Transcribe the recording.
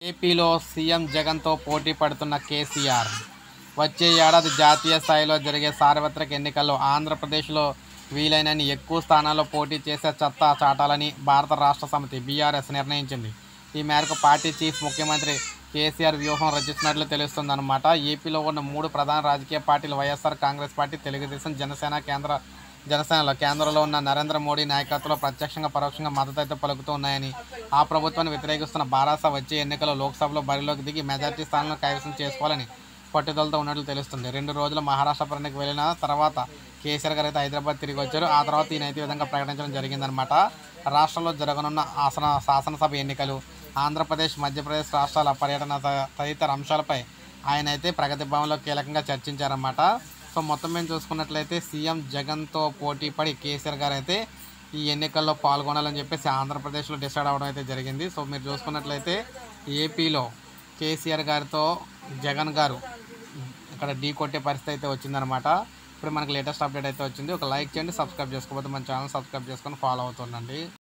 ఏపీలో సీఎం జగన్తో పోటీ పడుతున్న కేసీఆర్ వచ్చే ఏడాది జాతీయ స్థాయిలో జరిగే సార్వత్రిక ఎన్నికల్లో ఆంధ్రప్రదేశ్లో వీలైనన్ని ఎక్కువ స్థానాల్లో పోటీ చేసే చత్తా చాటాలని భారత రాష్ట్ర సమితి బీఆర్ఎస్ నిర్ణయించింది ఈ మేరకు పార్టీ చీఫ్ ముఖ్యమంత్రి కేసీఆర్ వ్యూహం రచిస్తున్నట్లు తెలుస్తుందన్నమాట ఏపీలో ఉన్న మూడు ప్రధాన రాజకీయ పార్టీలు YSR Congress party Telugudesam Janasena కేంద్ర జనసేనలో కేంద్రంలో ఉన్న నరేంద్ర మోడీ నాయకత్వంలో ప్రత్యక్షంగా పరోక్షంగా మద్దతు అయితే పలుకుతూ ఉన్నాయని ఆ ప్రభుత్వాన్ని వ్యతిరేకిస్తున్న బారాస వచ్చే ఎన్నికల్లో లోక్సభలో బరిలోకి దిగి మెజార్టీ స్థానాలను కైవసం చేసుకోవాలని పట్టుదలతో ఉన్నట్లు తెలుస్తుంది రెండు రోజులు మహారాష్ట్ర పర్యటనకు వెళ్ళిన తర్వాత కేసీఆర్ గారు అయితే హైదరాబాద్ తిరిగి వచ్చారు ఆ తర్వాత ఈయన అయితే ఈ విధంగా ప్రకటించడం జరిగిందనమాట రాష్ట్రంలో జరగనున్న ఆసన శాసనసభ ఎన్నికలు ఆంధ్రప్రదేశ్ మధ్యప్రదేశ్ రాష్ట్రాల పర్యటన త- తదితర అంశాలపై ఆయన అయితే ప్రగతి భవన్లో కీలకంగా చర్చించారన్నమాట సో మొత్తం మేము చూసుకున్నట్లయితే సీఎం జగన్తో పోటీ పడి కేసీఆర్ గారు అయితే ఈ ఎన్నికల్లో పాల్గొనాలని చెప్పేసి ఆంధ్రప్రదేశ్లో డిసైడ్ అవ్వడం అయితే జరిగింది సో మీరు చూసుకున్నట్లయితే ఏపీలో కేసీఆర్ గారితో జగన్ గారు ఇక్కడ ఢీ కొట్టే పరిస్థితి అయితే వచ్చిందనమాట ఇప్పుడు మనకి లేటెస్ట్ అప్డేట్ అయితే వచ్చింది ఒక లైక్ చేయండి సబ్స్క్రైబ్ చేసుకోకపోతే మన ఛానల్ సబ్స్క్రైబ్ చేసుకొని ఫాలో అవుతుండండి